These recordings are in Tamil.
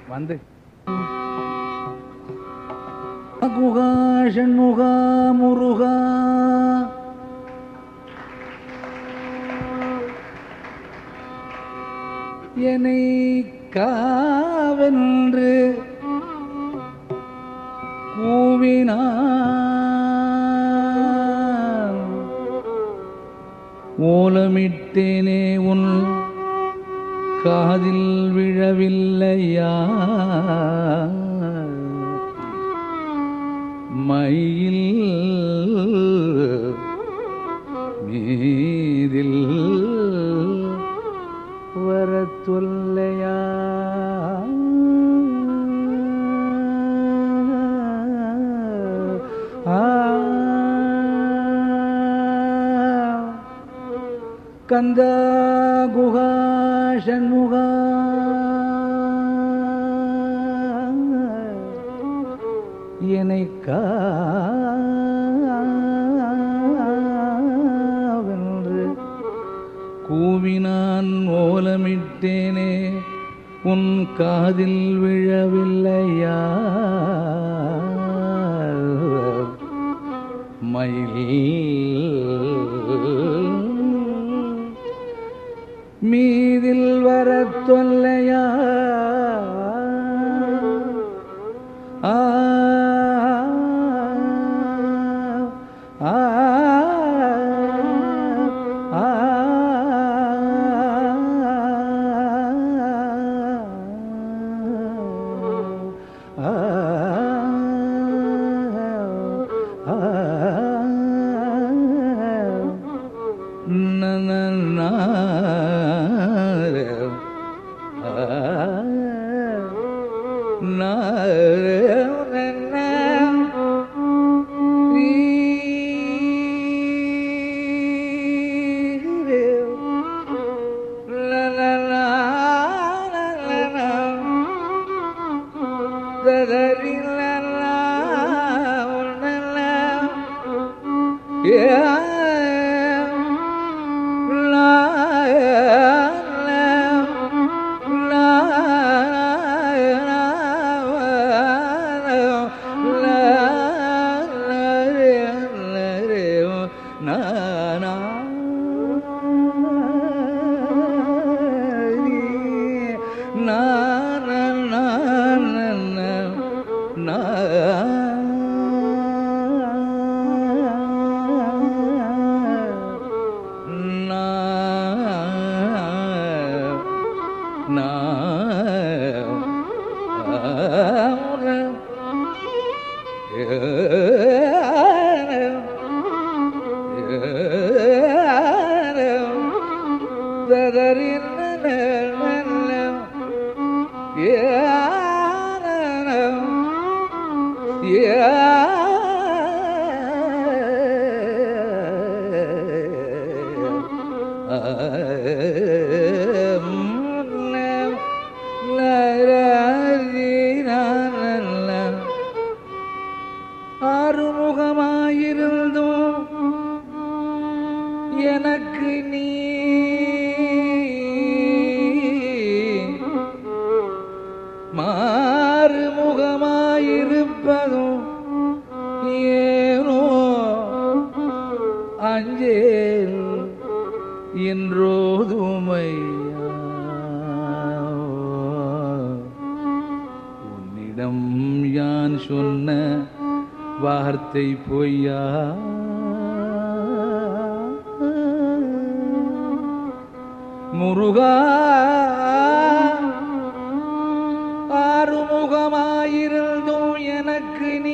வந்து குகா ஷண்முகா முருகா என்னை காவென்று கூவினான் ஓலமிட்டேனே உன் காதில் விழவில்லையா மயில் மீதில் வர தொல்லையா கந்த குகா ஷண்முகா என்னை காவென்று கூவினான் ஓலமிட்டேனே உன் காதில் விழவில்லையா மயில் மீதில் வர தொல்லையா ஆ ஆ ஆ ஆறுமுகமாயிருந்தும் எனக்கு நீ மாறுமுகமாயிருப்பதும் ஏனோ அஞ்சேல் என்றோதுமையா உன்னிடம் யான் சொன்ன வார்த்தை பொய்யா முருகா ஆறுமுகமாயிருந்தும் எனக்கு நீ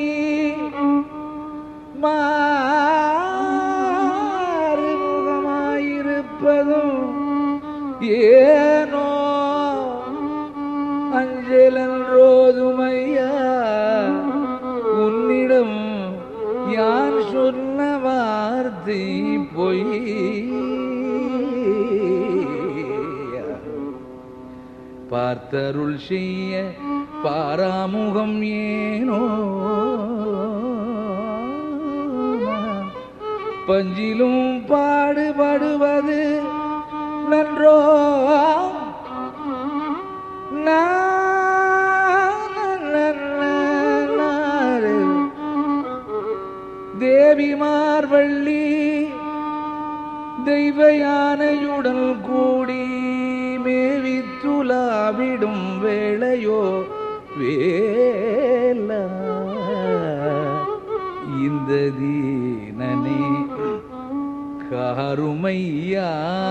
மாறுமுகமாயிருப்பதும் ஏனோ அஞ்சலன்றோதுமையா உன்னிடம் யான் சொன்ன வார்த்தை பொய் பார்த்தருள் செய்ய பாராமுகம் ஏனோ பஞ்சிலும் பாடுபடுவது நன்றோ நான் யானையுடன் கூடி மேவித்துலாவிடும் வேளையோ வேலா இந்த தீனனே காருமையா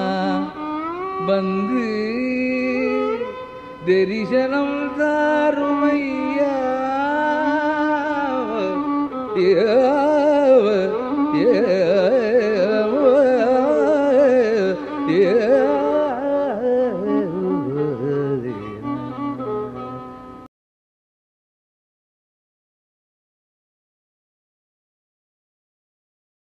வந்து தரிசனம் தாருமையா ஏவ, ஏவ,